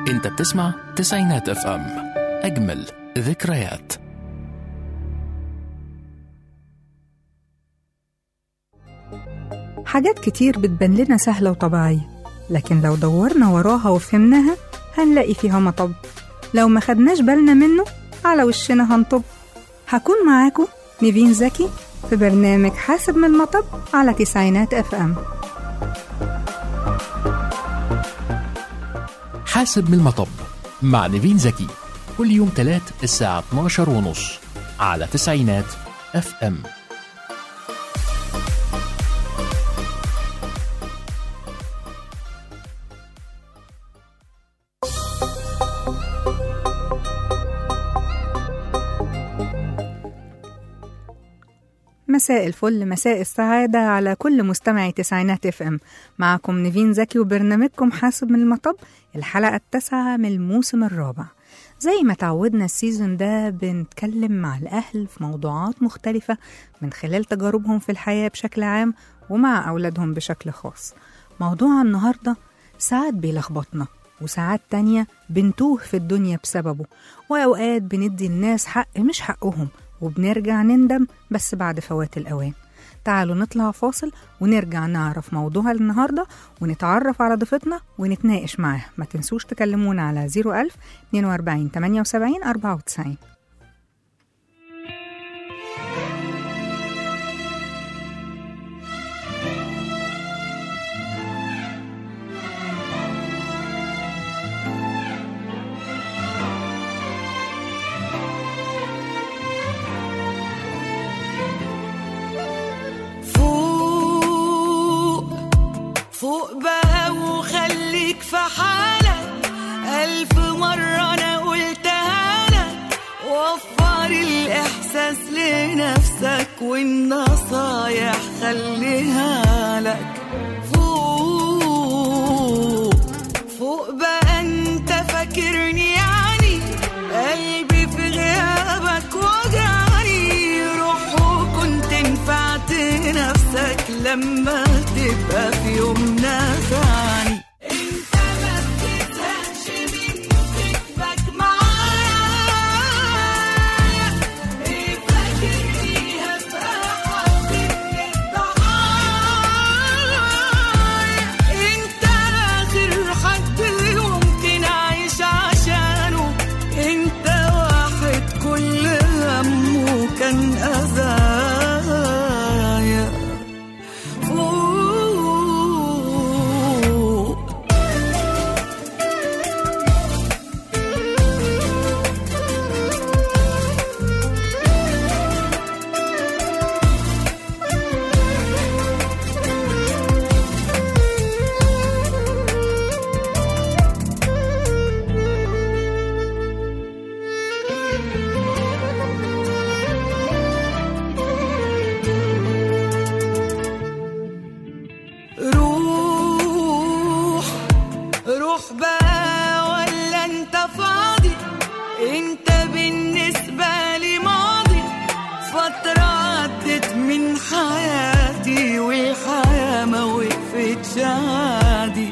انت بتسمع تسعينات اف ام اجمل ذكريات حاجات كتير بتبان لنا سهلة وطبيعية لكن لو دورنا وراها وفهمناها هنلاقي فيها مطب لو ما خدناش بالنا منه على وشنا هنطب هكون معاكم نيفين زكي في برنامج حاسب من المطب على تسعينات اف ام حاسب من المطب مع نيفين زكي كل يوم تلات الساعة 12 ونص على تسعينات اف ام مساء الفل مساء السعادة على كل مستمعي تسعينات اف ام معكم نيفين زكي وبرنامجكم حاسب من المطب الحلقة التاسعة من الموسم الرابع زي ما تعودنا السيزون ده بنتكلم مع الأهل في موضوعات مختلفة من خلال تجاربهم في الحياة بشكل عام ومع أولادهم بشكل خاص موضوع النهاردة ساعات بيلخبطنا وساعات تانية بنتوه في الدنيا بسببه وأوقات بندي الناس حق مش حقهم وبنرجع نندم بس بعد فوات الأوان تعالوا نطلع فاصل ونرجع نعرف موضوع النهاردة ونتعرف على ضيفتنا ونتناقش معاه ما تنسوش تكلمونا على 01000 42 78 94 فوق فوق بقى وخليك في حالك ألف مرة أنا قلتها لك وفر الإحساس لنفسك والنصايح خليها لك فوق فوق بقى أنت فاكرني يعني قلبي في غيابك وجعني روح وكنت نفعت نفسك لما تبقى في يوم نافعني انت ما بتزهقش من كتبك معايا ايه فاكرني هبقى حد من الضحايا انت اخر حد ممكن اعيش عشانه انت واحد كل همه كان اذايا فوق روح روح بقى ولا انت فاضي انت بالنسبة لي ماضي فترة عدت من حياتي والحياة ما وقفتش عادي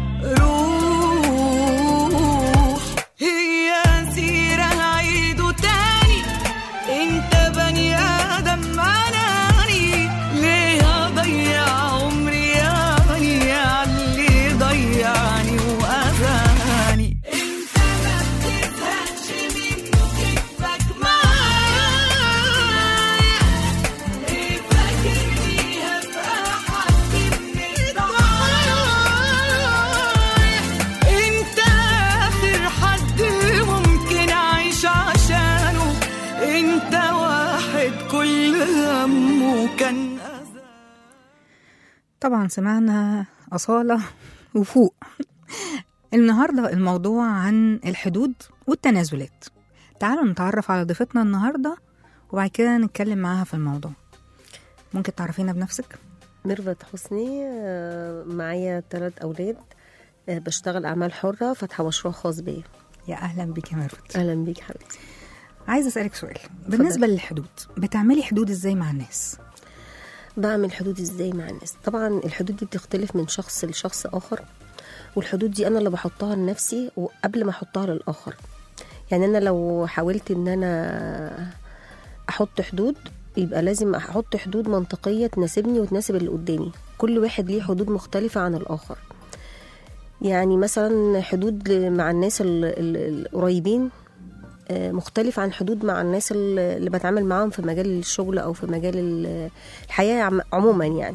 روح هي سيرة هعيده تاني انت بني ادم اناني ليه اضيع عمري يعني علي ضيعني واذاني انت ما بتزهقش من كتبك معايا ايه فاكرني هبقى حد من الضحايا انت اخر حد ممكن اعيش عشانه انت واحد كل همه كان أذى طبعا سمعنا أصالة وفوق النهاردة الموضوع عن الحدود والتنازلات تعالوا نتعرف على ضيفتنا النهاردة وبعد كده نتكلم معاها في الموضوع ممكن تعرفينا بنفسك؟ ميرفت حسني آه، معايا ثلاث أولاد آه، بشتغل أعمال حرة فاتحة مشروع خاص بيا يا أهلا بيك يا ميرفت أهلا بيك حبيبتي عايزة أسألك سؤال بالنسبة للحدود بتعملي حدود إزاي مع الناس؟ بعمل حدود ازاي مع الناس طبعا الحدود دي بتختلف من شخص لشخص اخر والحدود دي انا اللي بحطها لنفسي وقبل ما احطها للاخر يعني انا لو حاولت ان انا احط حدود يبقى لازم احط حدود منطقيه تناسبني وتناسب اللي قدامي كل واحد ليه حدود مختلفه عن الاخر يعني مثلا حدود ل- مع الناس ال- ال- القريبين آه، مختلف عن حدود مع الناس ال- اللي بتعامل معاهم في مجال الشغل او في مجال ال- الحياه عم- عموما يعني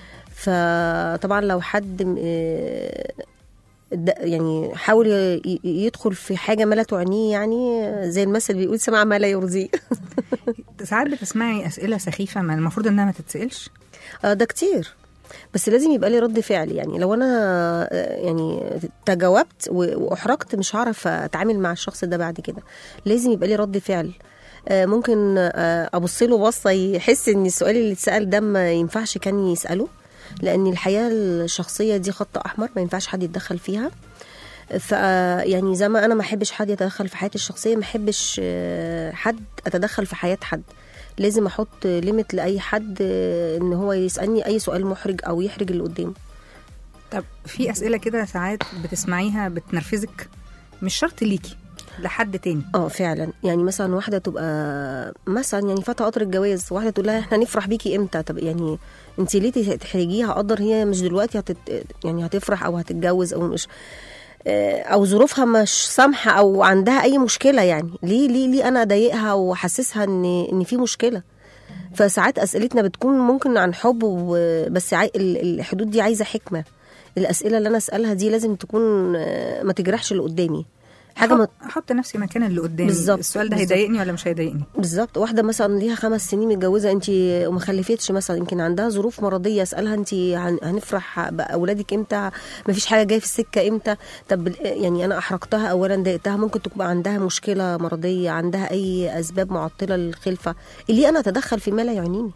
فطبعا لو حد م- آه، د- يعني حاول ي- ي- يدخل في حاجه ما لا تعنيه يعني زي المثل بيقول سمع ما لا يرضيه ساعات بتسمعي اسئله سخيفه ما المفروض انها ما تتسالش آه، ده كتير بس لازم يبقى لي رد فعل يعني لو انا آه، يعني تجاوبت و- واحرجت مش هعرف اتعامل مع الشخص ده بعد كده لازم يبقى لي رد فعل آه، ممكن آه، ابص له بصه يحس ان السؤال اللي اتسال ده ما ينفعش كان يساله لان الحياه الشخصيه دي خط احمر ما ينفعش حد يتدخل فيها ف يعني زي ما انا ما احبش حد يتدخل في حياتي الشخصيه ما احبش آه، حد اتدخل في حياه حد لازم احط ليميت لاي حد آه، ان هو يسالني اي سؤال محرج او يحرج اللي قدامه طب في اسئله كده ساعات بتسمعيها بتنرفزك مش شرط ليكي لحد تاني اه فعلا يعني مثلا واحده تبقى مثلا يعني فاتها قطر الجواز واحده تقول لها احنا نفرح بيكي امتى طب يعني انت ليه تحرجيها قدر هي مش دلوقتي هتت يعني هتفرح او هتتجوز او مش آه، او ظروفها مش سامحه او عندها اي مشكله يعني ليه ليه ليه انا اضايقها واحسسها ان ان في مشكله فساعات اسئلتنا بتكون ممكن عن حب و- بس عاي... ال- الحدود دي عايزه حكمه الاسئله اللي انا اسالها دي لازم تكون آه، ما تجرحش اللي قدامي حاجه ما أحط- احط نفسي مكان اللي قدامي بالظبط، السؤال ده بالظبط. هيضايقني ولا مش هيضايقني بالظبط واحده مثلا ليها خمس سنين متجوزه انت وما خلفتش مثلا يمكن عندها ظروف مرضيه اسالها انت هن- هنفرح باولادك امتى ما فيش حاجه جايه في السكه امتى طب يعني انا احرجتها اولا ضايقتها ممكن تبقى عندها مشكله مرضيه عندها اي اسباب معطله للخلفه اللي انا اتدخل في ما لا يعنيني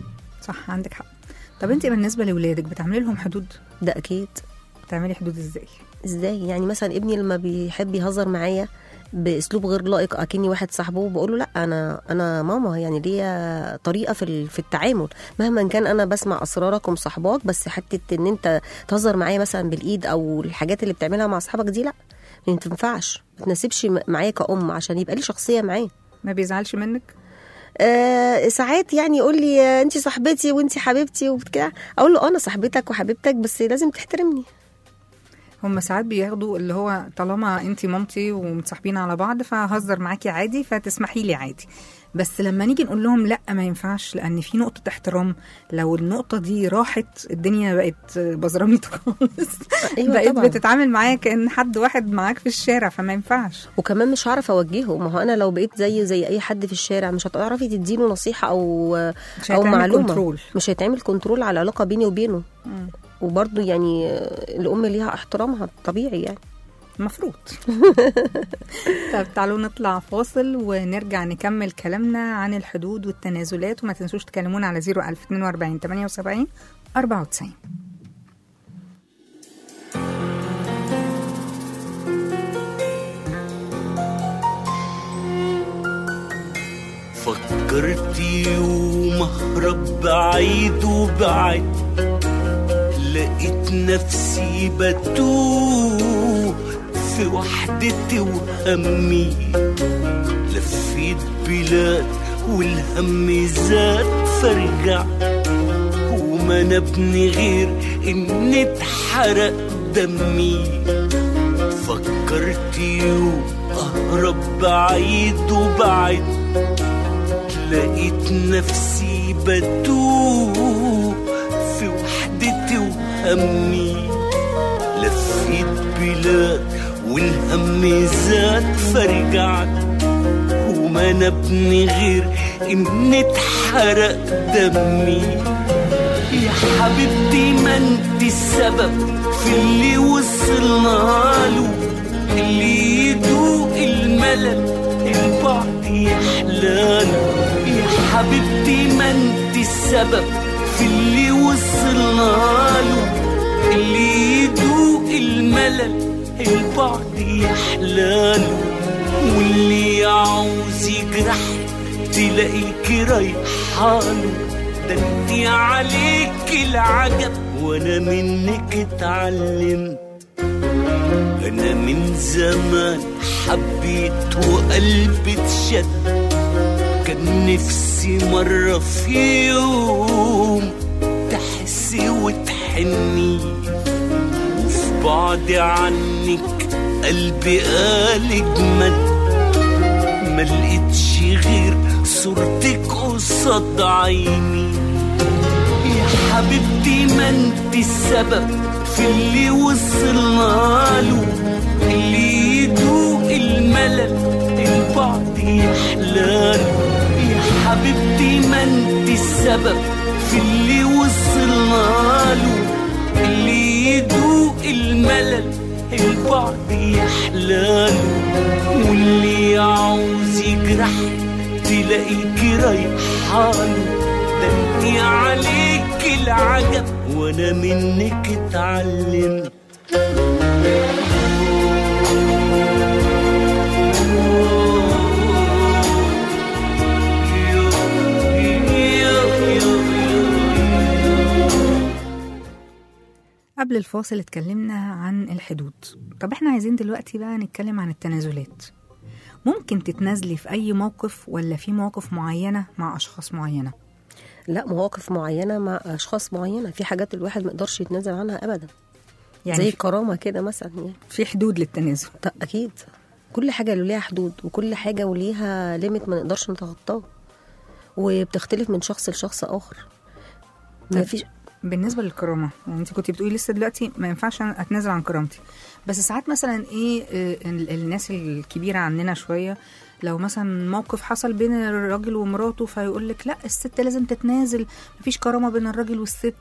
صح عندك حق طب انت بالنسبه لاولادك بتعملي لهم حدود ده اكيد بتعملي حدود ازاي ازاي يعني مثلا ابني لما بيحب يهزر معايا باسلوب غير لائق اكني واحد صاحبه بقول له لا انا انا ماما يعني ليا طريقه في ال- في التعامل مهما كان انا بسمع اسرارك ومصاحباك بس حته ان انت تهزر معايا مثلا بالايد او الحاجات اللي بتعملها مع اصحابك دي لا ما تنفعش ما تناسبش م- معايا كأم عشان يبقى لي شخصيه معاه ما بيزعلش منك آه ساعات يعني يقول لي انت صاحبتي وانت حبيبتي وكده اقول له آه، انا صاحبتك وحبيبتك بس لازم تحترمني هم ساعات بياخدوا اللي هو طالما انت مامتي ومتصاحبين على بعض فهزر معاكي عادي فتسمحي لي عادي بس لما نيجي نقول لهم لا ما ينفعش لان في نقطه احترام لو النقطه دي راحت الدنيا بقت بزراميط خالص أيوة بقيت طبعاً. بتتعامل معايا كان حد واحد معاك في الشارع فما ينفعش وكمان مش هعرف اوجهه ما هو انا لو بقيت زي زي اي حد في الشارع مش هتعرفي تديله نصيحه او مش او هيتعمل معلومه كنترول. مش هيتعمل كنترول على العلاقه بيني وبينه وبرضه يعني الام ليها احترامها طبيعي يعني المفروض طب تعالوا نطلع فاصل ونرجع نكمل كلامنا عن الحدود والتنازلات وما تنسوش تكلمونا على 01042 78 94 فكرت يوم اهرب بعيد وبعد لقيت نفسي بتوه في وحدتي وهمي لفيت بلاد والهم زاد فرجع وما نبني غير ان اتحرق دمي فكرت يوم اهرب بعيد وبعد لقيت نفسي بتوه في وحدتي وهمي لفيت بلاد والهم زاد فرجعت وما نبني غير ان اتحرق دمي يا حبيبتي ما انت السبب في اللي وصلنا له اللي يدوق الملل البعد يحلاله يا حبيبتي ما انت السبب في اللي وصلنا له اللي يدوق الملل البعد يحلاله واللي يعوز يجرحك تلاقيك رايحاله ده انت عليك العجب وانا منك اتعلمت انا من زمان حبيت وقلبي اتشد كان نفسي مرة في يوم تحسي وتحني وفي بعد عنك قلبي قال اجمد ما لقيتش غير صورتك قصاد عيني يا حبيبتي ما انت السبب في اللي وصلنا له اللي يدوق الملل البعض يحلاله يا حبيبتي ما انت السبب في اللي وصلنا له اللي يدوق الملل البعض يحلاله واللي يعوز يجرحك تلاقيكي رايحاله ده انتي عليك العجب وانا منك اتعلمت قبل الفاصل اتكلمنا عن الحدود طب احنا عايزين دلوقتي بقى نتكلم عن التنازلات ممكن تتنازلي في أي موقف ولا في مواقف معينة مع أشخاص معينة لا مواقف معينه مع اشخاص معينه في حاجات الواحد ما يقدرش يتنازل عنها ابدا يعني زي في- الكرامه كده مثلا يعني في حدود للتنازل طب اكيد كل حاجه له ليها حدود وكل حاجه وليها ليميت ما نقدرش نتخطاه وبتختلف من شخص لشخص اخر ما طب فيش بالنسبه للكرامه يعني انت كنت بتقولي لسه دلوقتي ما ينفعش أنا اتنازل عن كرامتي بس ساعات مثلا ايه آه، ال- الناس الكبيره عننا شويه لو مثلا موقف حصل بين الراجل ومراته فيقول لك لا الست لازم تتنازل مفيش كرامه بين الراجل والست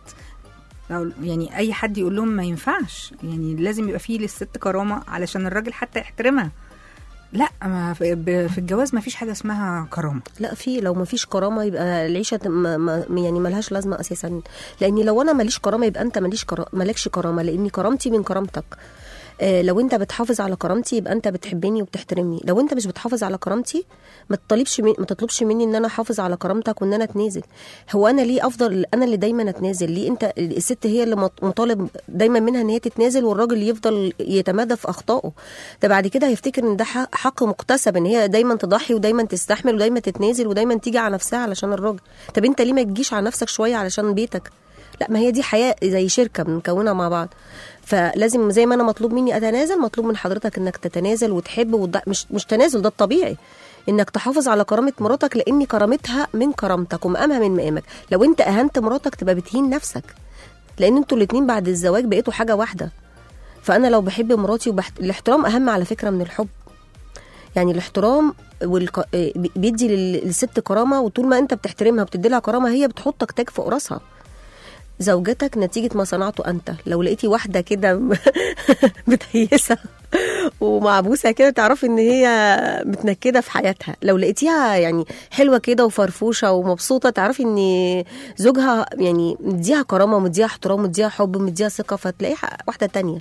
أو يعني اي حد يقول لهم ما ينفعش يعني لازم يبقى فيه للست كرامه علشان الراجل حتى يحترمها لا ما في ب- في الجواز ما فيش حاجه اسمها كرامه لا في لو ما فيش كرامه يبقى العيشه ما ما يعني ملهاش لازمه اساسا لاني لو انا ماليش كرامه يبقى انت ماليش كرا... مالكش كرامه لاني كرامتي من كرامتك آه لو انت بتحافظ على كرامتي يبقى انت بتحبني وبتحترمني لو انت مش بتحافظ على كرامتي ما تطلبش من... ما تطلبش مني ان انا احافظ على كرامتك وان انا اتنازل هو انا ليه افضل انا اللي دايما اتنازل ليه انت الست هي اللي مط- مطالب دايما منها ان هي تتنازل والراجل يفضل يتمادى في اخطائه ده بعد كده هيفتكر ان ده حق حق مكتسب ان هي دايما تضحي ودايما تستحمل ودايما تتنازل ودايما تيجي على نفسها علشان الراجل طب انت ليه ما تجيش على نفسك شويه علشان بيتك لا ما هي دي حياه زي شركه بنكونها مع بعض فلازم زي ما انا مطلوب مني اتنازل مطلوب من حضرتك انك تتنازل وتحب وتض... مش مش تنازل ده الطبيعي انك تحافظ على كرامه مراتك لان كرامتها من كرامتك ومقامها من مقامك لو انت اهنت مراتك تبقى بتهين نفسك لان انتوا الاتنين بعد الزواج بقيتوا حاجه واحده فانا لو بحب مراتي وبحت... الاحترام اهم على فكره من الحب يعني الاحترام والك... آه، بي- بيدي لل- للست كرامه وطول ما انت بتحترمها وبتدي لها كرامه هي بتحطك تاج فوق راسها زوجتك نتيجة ما صنعته أنت لو لقيتي واحدة كده متهيسة ومعبوسة كده تعرفي إن هي متنكدة في حياتها لو لقيتيها يعني حلوة كده وفرفوشة ومبسوطة تعرفي إن زوجها يعني مديها كرامة ومديها احترام ومديها حب ومديها ثقة فتلاقيها واحدة تانية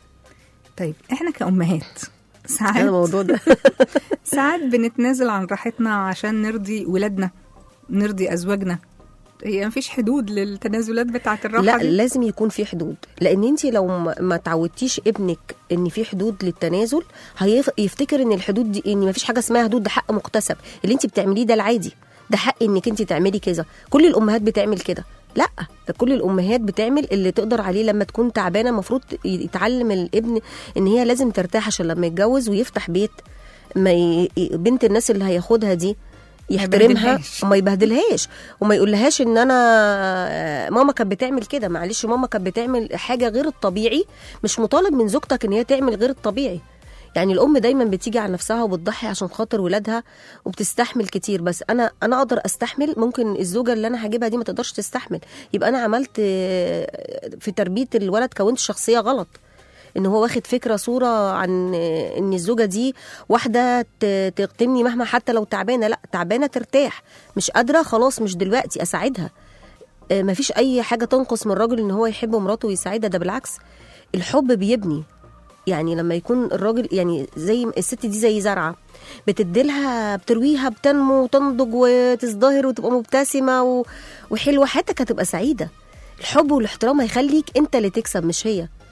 طيب احنا كأمهات هذا ساعات الموضوع ده ساعات بنتنازل عن راحتنا عشان نرضي ولادنا نرضي ازواجنا هي مفيش حدود للتنازلات بتاعه الراحه لا دي لازم يكون في حدود لان انت لو ما ما تعودتيش ابنك ان في حدود للتنازل هيفتكر ان الحدود دي ان ما فيش حاجه اسمها حدود ده حق مكتسب اللي انت بتعمليه ده العادي ده حق انك انت تعملي كذا كل الامهات بتعمل كده لا كل الامهات بتعمل اللي تقدر عليه لما تكون تعبانه المفروض يتعلم الابن ان هي لازم ترتاح عشان لما يتجوز ويفتح بيت ما ي... بنت الناس اللي هياخدها دي يحترمها يبهدلهاش. وما يبهدلهاش وما يقولهاش ان انا ماما كانت بتعمل كده معلش ماما كانت بتعمل حاجه غير الطبيعي مش مطالب من زوجتك ان هي تعمل غير الطبيعي يعني الام دايما بتيجي على نفسها وبتضحي عشان خاطر ولادها وبتستحمل كتير بس انا انا اقدر استحمل ممكن الزوجه اللي انا هجيبها دي ما تقدرش تستحمل يبقى انا عملت آه، في تربيه الولد كونت شخصيه غلط ان هو واخد فكره صوره عن آه، ان الزوجه دي واحده ت- تغتني مهما حتى لو تعبانه لا تعبانه ترتاح مش قادره خلاص مش دلوقتي اساعدها آه، مفيش اي حاجه تنقص من الراجل ان هو يحب مراته ويساعدها ده بالعكس الحب بيبني يعني لما يكون الراجل يعني زي الست دي زي زرعه بتديلها بترويها بتنمو وتنضج وتزدهر وتبقى مبتسمه و... وحلوه حياتك هتبقى سعيده الحب والاحترام هيخليك انت اللي تكسب مش هي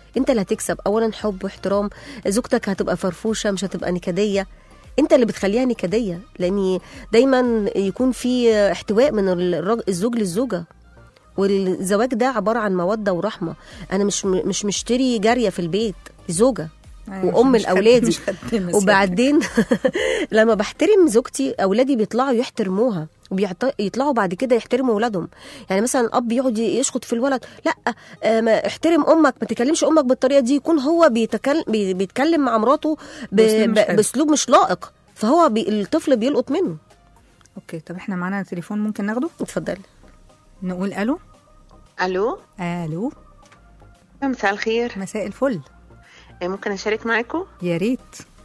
انت اللي هتكسب اولا حب واحترام زوجتك هتبقى فرفوشه مش هتبقى نكديه انت اللي بتخليها نكديه لان دايما يكون في احتواء من الرج- الزوج للزوجه والزواج ده عباره عن موده ورحمه انا مش مش مشتري جاريه في البيت دي زوجه أيوة، وام مش خد- لاولادي مش خدامة وبعدين لما بحترم زوجتي اولادي بيطلعوا يحترموها وبيطلعوا بعد كده يحترموا اولادهم يعني مثلا الاب يقعد يشخط في الولد لا آه، ما احترم امك ما تكلمش امك بالطريقه دي يكون هو بيتكلم بيتكلم مع مراته ب- بأسلوب مش ب- حلو. باسلوب مش لائق فهو بي الطفل بيلقط منه اوكي طب احنا معانا تليفون ممكن ناخده اتفضلي نقول الو الو الو مساء الخير مساء الفل إيه، ممكن اشارك معاكم يا ريت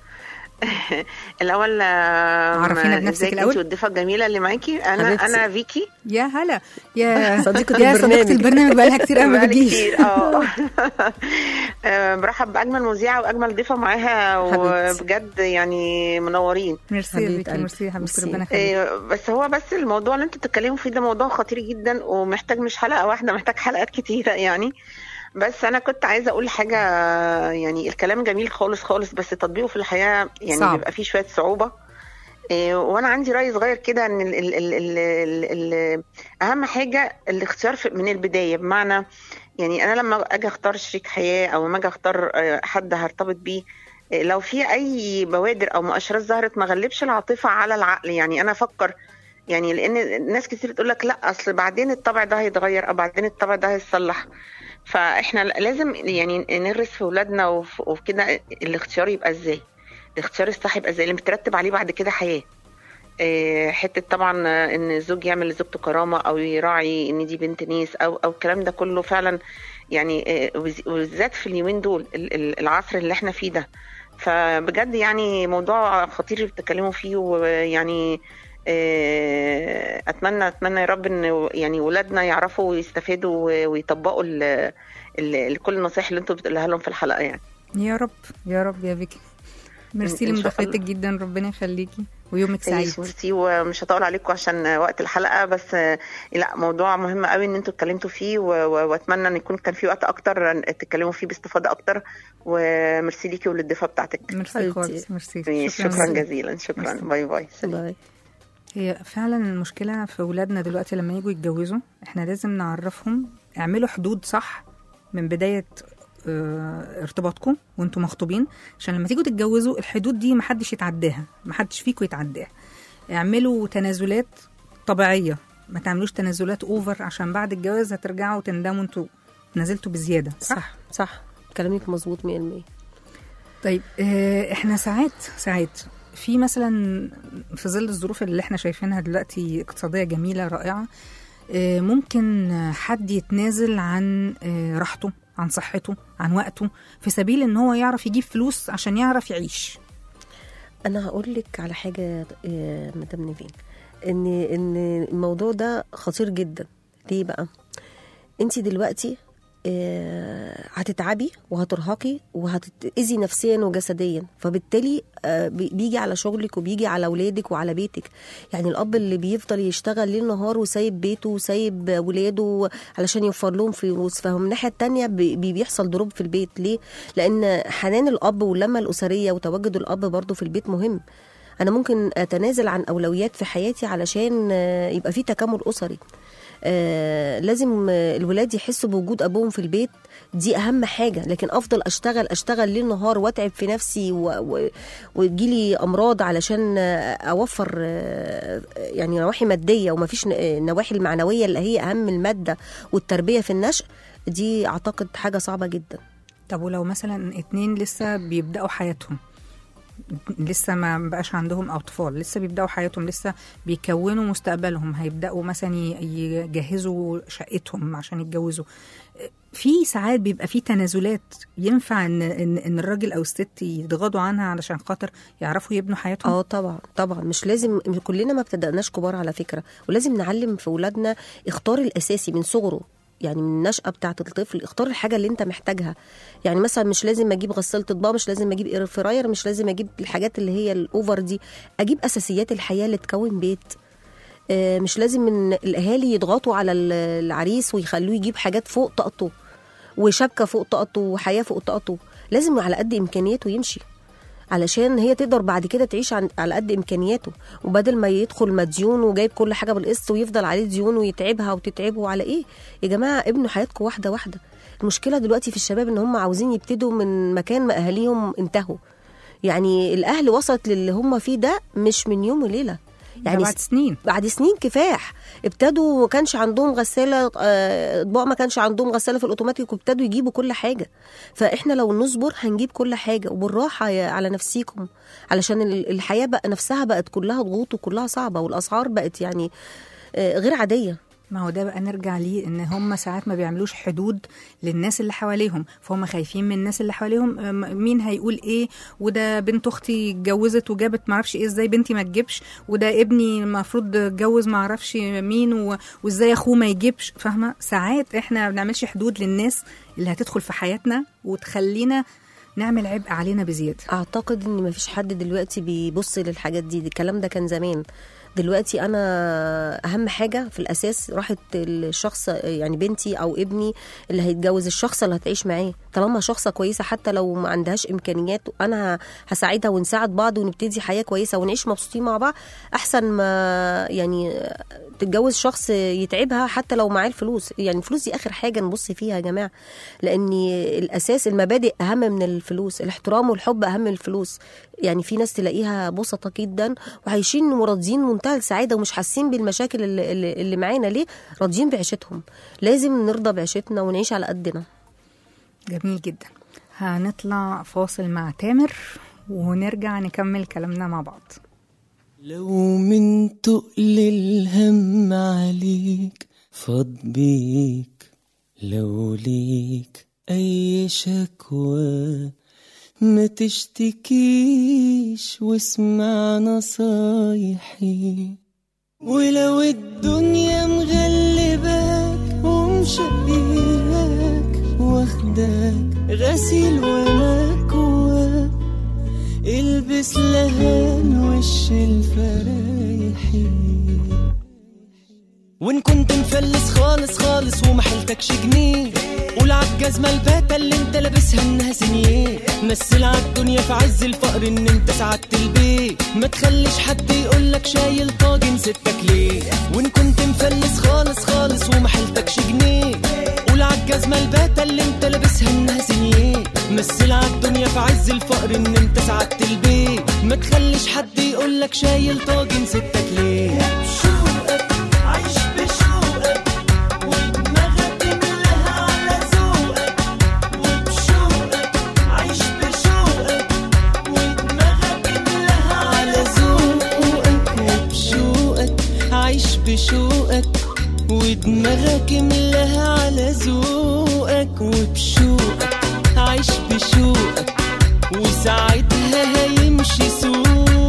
الاول آه، عرفينا بنفسك ازيك الأول. انت والضيفه الجميله اللي معاكي انا حبيبتي. انا فيكي يا هلا يا صديقة يا البرنامج. صديقة البرنامج بقالها كتير قوي ما بقالي بتجيش كتير اه آه، برحب باجمل مذيعه واجمل ضيفه معاها حبيبتي. وبجد يعني منورين ميرسي يا حبيبة بيكي قلبي. ميرسي يا حبيبتي ميرسي. ربنا يخليك إيه، بس هو بس الموضوع اللي انتوا بتتكلموا فيه ده موضوع خطير جدا ومحتاج مش حلقه واحده محتاج حلقات كتيره يعني بس انا كنت عايزه اقول حاجه يعني الكلام جميل خالص خالص بس تطبيقه في الحياه يعني صعب. بيبقى فيه شويه صعوبه إيه، وانا عندي راي صغير كده ان ال ال ال ال ال ال اهم حاجه الاختيار في- من البدايه بمعنى يعني انا لما اجي اختار شريك حياه او لما اجي اختار آه، حد هرتبط بيه إيه، لو في اي بوادر او مؤشرات ظهرت ما غلبش العاطفه على العقل يعني انا افكر يعني لان ناس كتير تقول لك لا اصل بعدين الطبع ده هيتغير او بعدين الطبع ده هيتصلح فاحنا لازم يعني نرس في اولادنا وف- وكده الاختيار يبقى ازاي الاختيار الصح يبقى ازاي اللي مترتب عليه بعد كده حياه إيه، حته طبعا آه، ان الزوج يعمل لزوجته كرامه او يراعي ان دي بنت نيس او او الكلام ده كله فعلا يعني آه، وز- وبالذات في اليومين دول ال- ال- العصر اللي احنا فيه ده فبجد يعني موضوع خطير اللي بتتكلموا فيه ويعني آه، اتمنى اتمنى يا رب ان يعني ولادنا يعرفوا ويستفادوا و- ويطبقوا ال- ال- كل النصائح اللي انتوا بتقولها لهم في الحلقه يعني يا رب يا رب يا بيكي ميرسي إن شاء لمداخلتك الله. جدا ربنا يخليكي ويومك تعيش سعيد ميرسي ومش هطول عليكم عشان وقت الحلقه بس آه، لا موضوع مهم قوي ان انتوا اتكلمتوا فيه و- و- واتمنى ان يكون كان في وقت اكتر تتكلموا فيه باستفاضه اكتر وميرسي ليكي وللضيفه بتاعتك ميرسي حبيبتي. خالص ميرسي شكرا جزيلا. جزيلا شكرا ميرسي. باي باي باي. هي فعلا المشكلة في أولادنا دلوقتي لما يجوا يتجوزوا احنا لازم نعرفهم اعملوا حدود صح من بداية اه ارتباطكم وانتم مخطوبين عشان لما تيجوا تتجوزوا الحدود دي محدش يتعداها محدش فيكم يتعداها اعملوا تنازلات طبيعية ما تعملوش تنازلات اوفر عشان بعد الجواز هترجعوا تندموا انتوا نزلتوا بزيادة صح؟ صح صح كلامك مظبوط 100% طيب آه، احنا ساعات ساعات في مثلا في ظل الظروف اللي احنا شايفينها دلوقتي اقتصادية جميلة رائعة آه، ممكن حد يتنازل عن آه، راحته عن صحته عن وقته في سبيل ان هو يعرف يجيب فلوس عشان يعرف يعيش انا هقول لك على حاجه يا مدام نيفين ان ان الموضوع ده خطير جدا ليه بقى انت دلوقتي آه، هتتعبي وهترهقي وهتتأذي نفسيا وجسديا فبالتالي آه، بي- بيجي على شغلك وبيجي على اولادك وعلى بيتك يعني الاب اللي بيفضل يشتغل ليل نهار وسايب بيته وسايب ولاده علشان يوفر لهم فلوس فهم الناحيه التانية بي- بي- بيحصل ضروب في البيت ليه لان حنان الاب واللمه الاسريه وتواجد الاب برضه في البيت مهم انا ممكن اتنازل عن اولويات في حياتي علشان آه، يبقى في تكامل اسري آه، لازم آه، الولاد يحسوا بوجود ابوهم في البيت دي اهم حاجه لكن افضل اشتغل اشتغل ليل نهار واتعب في نفسي و... و... ويجيلي امراض علشان آه، اوفر آه، يعني نواحي ماديه ومفيش ن- آه، النواحي المعنويه اللي هي اهم الماده والتربيه في النشء دي اعتقد حاجه صعبه جدا طب ولو مثلا اتنين لسه بيبدأوا حياتهم لسه ما بقاش عندهم أطفال لسه بيبدأوا حياتهم لسه بيكونوا مستقبلهم هيبدأوا مثلا ي- يجهزوا شقتهم عشان يتجوزوا في ساعات بيبقى في تنازلات ينفع ان ان, إن الراجل او الست يتغاضوا عنها علشان خاطر يعرفوا يبنوا حياتهم اه طبعا طبعا مش لازم كلنا ما ابتدأناش كبار على فكره ولازم نعلم في ولادنا اختار الاساسي من صغره يعني من النشأة بتاعة الطفل اختار الحاجة اللي انت محتاجها يعني مثلا مش لازم اجيب غسالة اطباق مش لازم اجيب اير فراير مش لازم اجيب الحاجات اللي هي الاوفر دي اجيب اساسيات الحياة اللي تكون بيت آه، مش لازم ان الاهالي يضغطوا على ال- العريس ويخلوه يجيب حاجات فوق طاقته وشبكه فوق طاقته وحياه فوق طاقته لازم على قد امكانياته يمشي علشان هي تقدر بعد كده تعيش عن على قد امكانياته وبدل ما يدخل مديون وجايب كل حاجه بالقسط ويفضل عليه ديون ويتعبها وتتعبه على ايه يا جماعه ابنوا حياتكم واحده واحده المشكله دلوقتي في الشباب ان هم عاوزين يبتدوا من مكان ما اهاليهم انتهوا يعني الاهل وصلت للي هم فيه ده مش من يوم وليله يعني يعني بعد سنين بعد سنين كفاح ابتدوا ما كانش عندهم غساله آه، اطباق ما كانش عندهم غساله في الاوتوماتيك وابتدوا يجيبوا كل حاجه فاحنا لو نصبر هنجيب كل حاجه وبالراحه يا- على نفسيكم علشان ال- الحياه بقى نفسها بقت كلها ضغوط وكلها صعبه والاسعار بقت يعني آه، غير عاديه ما هو ده بقى نرجع ليه ان هم ساعات ما بيعملوش حدود للناس اللي حواليهم فهم خايفين من الناس اللي حواليهم أم- مين هيقول ايه وده بنت اختي اتجوزت وجابت معرفش ايه ازاي بنتي ما تجيبش وده ابني المفروض اتجوز معرفش مين و- وازاي اخوه ما يجيبش فاهمه ساعات احنا ما بنعملش حدود للناس اللي هتدخل في حياتنا وتخلينا نعمل عبء علينا بزياده اعتقد ان مفيش حد دلوقتي بيبص للحاجات دي الكلام ده كان زمان دلوقتي انا اهم حاجه في الاساس راحت الشخص يعني بنتي او ابني اللي هيتجوز الشخص اللي هتعيش معاه طالما شخصه كويسه حتى لو ما عندهاش امكانيات انا هساعدها ونساعد بعض ونبتدي حياه كويسه ونعيش مبسوطين مع بعض احسن ما يعني تتجوز شخص يتعبها حتى لو معاه الفلوس يعني الفلوس دي اخر حاجه نبص فيها يا جماعه لان الاساس المبادئ اهم من الفلوس الاحترام والحب اهم من الفلوس يعني في ناس تلاقيها بسطة جدا وعايشين وراضيين منتهى السعاده ومش حاسين بالمشاكل اللي, اللي, اللي معانا ليه راضيين بعيشتهم لازم نرضى بعيشتنا ونعيش على قدنا جميل جدا هنطلع فاصل مع تامر ونرجع نكمل كلامنا مع بعض لو من تقل الهم عليك فاض بيك لو ليك أي شكوى ما تشتكيش واسمع نصايحي ولو الدنيا مغلباك ومشقياك واخداك غسيل ومكواك البس لهان وش الفرايحي وان كنت مفلس خالص خالص وما حيلتكش جنيه قول عالجزمة الباتة اللي انت لابسها انها سنيه مثل عالدنيا في عز الفقر ان انت سعدت البيت ما تخليش حد يقولك شايل طاجن ستك ليه وان كنت مفلس خالص خالص وما حيلتكش جنيه قول عالجزمة الباتة اللي انت لابسها انها سنيه مثل عالدنيا في عز الفقر ان انت سعدت البيت ما تخليش حد يقولك شايل طاجن ستك ليه بشوقك عيش بشوقك ودماغك املاها على ذوقك وبشوقك عيش بشوقك ودماغك املاها على ذوقك وبشوقك عيش بشوقك ودماغك املاها على ذوقك وبشوقك عيش بشوقك وساعتها هيمشي سوقك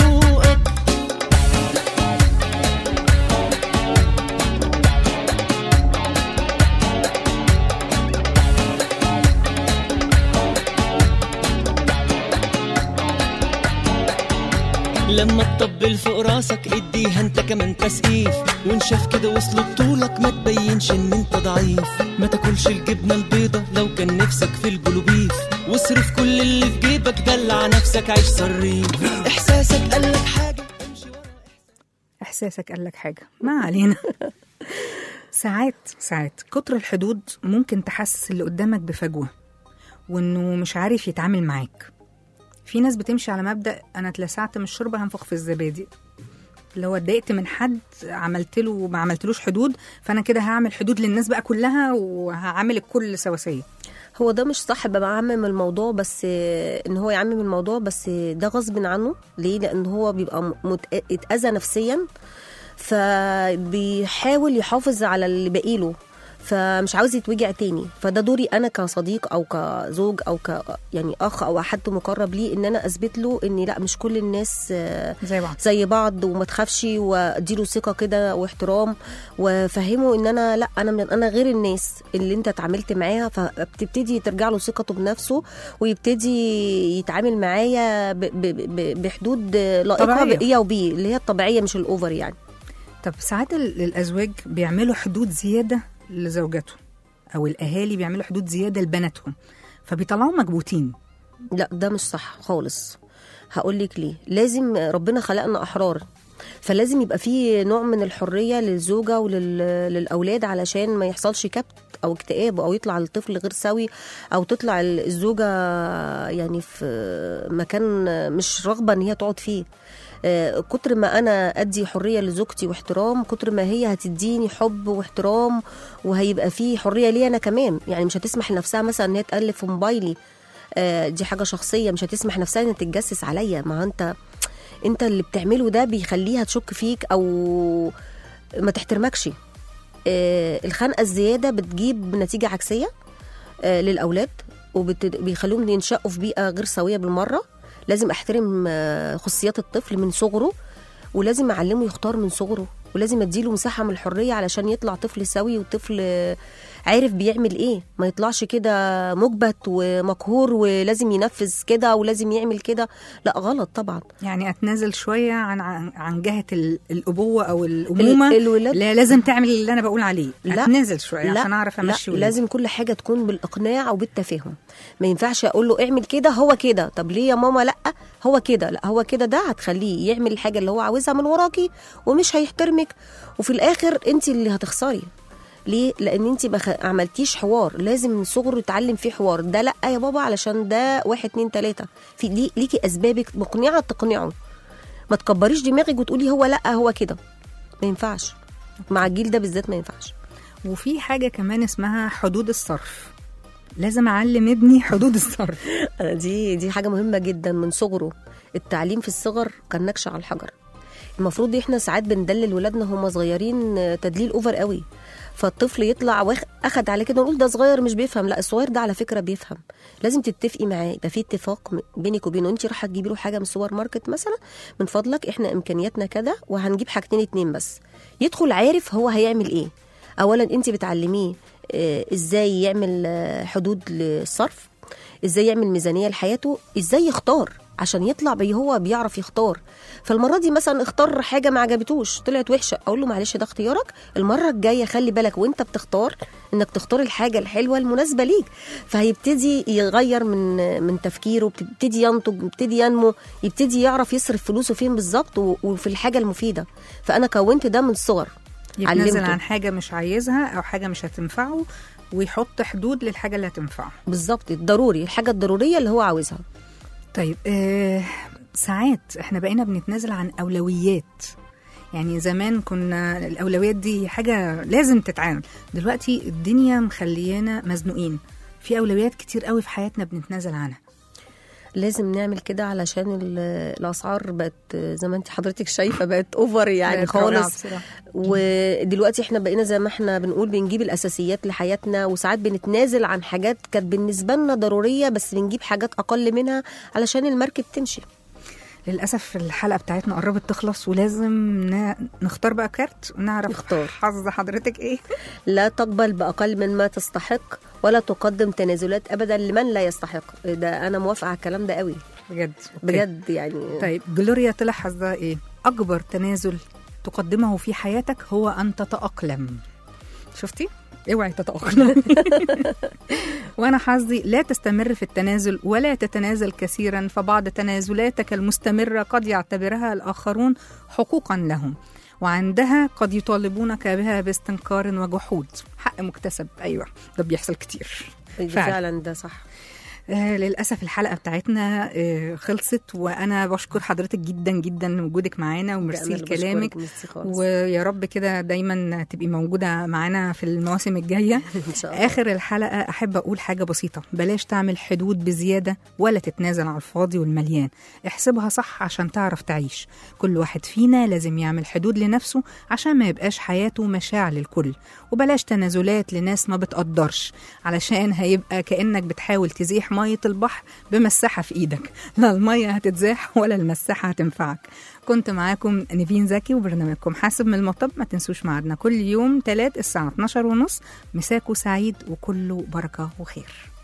لما تطبل فوق راسك اديها انت كمان تسقيف وان شاف كده وصل بطولك ما تبينش ان انت ضعيف ما تاكلش الجبنه البيضه لو كان نفسك في البلوبيف واصرف كل اللي في جيبك دلع نفسك عيش صريف احساسك قالك حاجه امشي ورا احساسك قال لك حاجه ما علينا ساعات ساعات كتر الحدود ممكن تحسس اللي قدامك بفجوه وانه مش عارف يتعامل معاك في ناس بتمشي على مبدا انا اتلسعت من الشوربه هنفخ في الزبادي اللي هو اتضايقت من حد عملت له ما عملتلوش حدود فانا كده هعمل حدود للناس بقى كلها وهعامل الكل سواسيه هو ده مش صح بقى عمم الموضوع بس ان هو يعمم الموضوع بس ده غصب عنه ليه لان هو بيبقى مت- اتاذى نفسيا فبيحاول يحافظ على اللي باقيله فمش عاوز يتوجع تاني فده دوري انا كصديق او كزوج او ك يعني اخ او حد مقرب ليه ان انا اثبت له ان لا مش كل الناس آه، زي بعض زي بعض وما تخافش واديله ثقه كده واحترام وفهمه ان انا لا انا من انا غير الناس اللي انت اتعاملت معاها فبتبتدي ترجع له ثقته بنفسه ويبتدي يتعامل معايا ب- ب- ب- بحدود لائقه طبيعية. بإيه وبي اللي هي الطبيعيه مش الاوفر يعني طب ساعات ال- الازواج بيعملوا حدود زياده لزوجته او الاهالي بيعملوا حدود زياده لبناتهم فبيطلعوا مكبوتين لا ده مش صح خالص هقول لك ليه لازم ربنا خلقنا احرار فلازم يبقى في نوع من الحريه للزوجه وللاولاد علشان ما يحصلش كبت او اكتئاب او يطلع الطفل غير سوي او تطلع الزوجه يعني في مكان مش رغبه ان هي تقعد فيه آه، كتر ما انا ادي حريه لزوجتي واحترام كتر ما هي هتديني حب واحترام وهيبقى في حريه ليا انا كمان يعني مش هتسمح لنفسها مثلا ان هي تقلب في موبايلي آه، دي حاجه شخصيه مش هتسمح نفسها ان تتجسس عليا ما انت انت اللي بتعمله ده بيخليها تشك فيك او ما تحترمكش آه، الخنقه الزياده بتجيب نتيجه عكسيه آه، للاولاد وبيخلوهم ينشأوا في بيئه غير سويه بالمره لازم احترم آه، خصوصيات الطفل من صغره ولازم اعلمه يختار من صغره ولازم اديله مساحه من الحريه علشان يطلع طفل سوي وطفل آه، عارف بيعمل ايه ما يطلعش كده مجبت ومقهور ولازم ينفذ كده ولازم يعمل كده لا غلط طبعا يعني اتنازل شويه عن عن, عن جهه ال- الابوه او الامومه ال- الولاد لا لازم تعمل اللي انا بقول عليه لا. اتنازل شويه لا عشان اعرف لا امشي ولادي. لازم كل حاجه تكون بالاقناع او بالتفاهم ما ينفعش اقول له اعمل كده هو كده طب ليه يا ماما لا هو كده لا هو كده ده هتخليه يعمل الحاجه اللي هو عاوزها من وراكي ومش هيحترمك وفي الاخر انت اللي هتخسري ليه لان انت ما خ- عملتيش حوار لازم من صغره يتعلم فيه حوار ده لا يا بابا علشان ده واحد اتنين تلاته في ليه ليكي اسبابك مقنعه تقنعه ما تكبريش دماغك وتقولي هو لا هو كده ما ينفعش مع الجيل ده بالذات ما ينفعش وفي حاجه كمان اسمها حدود الصرف لازم اعلم ابني حدود الصرف دي دي حاجه مهمه جدا من صغره التعليم في الصغر كان نكش على الحجر المفروض احنا ساعات بندلل ولادنا هم صغيرين آه، تدليل اوفر قوي فالطفل يطلع واخ... اخد على كده نقول ده صغير مش بيفهم لا الصغير ده على فكره بيفهم لازم تتفقي معاه يبقى في اتفاق م- بينك وبينه انت رايحه تجيبي له حاجه من السوبر ماركت مثلا من فضلك احنا امكانياتنا كذا وهنجيب حاجتين اتنين بس يدخل عارف هو هيعمل ايه اولا انت بتعلميه آه، ازاي يعمل آه، حدود للصرف ازاي يعمل ميزانيه لحياته ازاي يختار عشان يطلع بي هو بيعرف يختار فالمره دي مثلا اختار حاجه ما عجبتوش طلعت وحشه اقول له معلش ده اختيارك المره الجايه خلي بالك وانت بتختار انك تختار الحاجه الحلوه المناسبه ليك فهيبتدي يغير من من تفكيره بيبتدي ينتج بيبتدي ينمو يبتدي يعرف يصرف فلوسه فين بالظبط و- وفي الحاجه المفيده فانا كونت ده من الصغر يتنازل علمته. عن حاجه مش عايزها او حاجه مش هتنفعه ويحط حدود للحاجه اللي هتنفعه بالظبط الضروري الحاجه الضروريه اللي هو عاوزها طيب آه ساعات احنا بقينا بنتنازل عن اولويات يعني زمان كنا الاولويات دي حاجه لازم تتعامل دلوقتي الدنيا مخليانا مزنوقين في اولويات كتير قوي في حياتنا بنتنازل عنها لازم نعمل كده علشان ال- الاسعار بقت زي ما انت حضرتك شايفه بقت اوفر يعني بقت رائعة خالص بصراحة. ودلوقتي احنا بقينا زي ما احنا بنقول بنجيب الاساسيات لحياتنا وساعات بنتنازل عن حاجات كانت بالنسبه لنا ضروريه بس بنجيب حاجات اقل منها علشان المركب تمشي للاسف الحلقه بتاعتنا قربت تخلص ولازم ن- نختار بقى كارت ونعرف نختار. حظ حضرتك ايه لا تقبل باقل من ما تستحق ولا تقدم تنازلات ابدا لمن لا يستحق ده انا موافقه على الكلام ده قوي بجد أوكي. بجد يعني طيب جلوريا طلع حظها ايه اكبر تنازل تقدمه في حياتك هو ان تتاقلم شفتي اوعي تتاقلم وانا حظي لا تستمر في التنازل ولا تتنازل كثيرا فبعض تنازلاتك المستمره قد يعتبرها الاخرون حقوقا لهم وعندها قد يطالبونك بها باستنكار وجحود حق مكتسب ايوه ده بيحصل كتير فعلا. فعلا ده صح آه للأسف الحلقة بتاعتنا آه خلصت وأنا بشكر حضرتك جدا جدا وجودك معانا وميرسي أنا اللي لكلامك بشكرك، ميرسي خالص. ويا رب كده دايما تبقي موجودة معانا في المواسم الجاية ان شاء الله آخر الحلقة أحب أقول حاجة بسيطة بلاش تعمل حدود بزيادة ولا تتنازل على الفاضي والمليان احسبها صح عشان تعرف تعيش كل واحد فينا لازم يعمل حدود لنفسه عشان ما يبقاش حياته مشاع للكل وبلاش تنازلات لناس ما بتقدرش علشان هيبقى كأنك بتحاول تزيح مية البحر بمساحة في إيدك لا المية هتتزاح ولا المساحة هتنفعك كنت معاكم نيفين زكي وبرنامجكم حاسب من المطب ما تنسوش ميعادنا كل يوم تلات الساعة 12 ونص مساكو سعيد وكله بركة وخير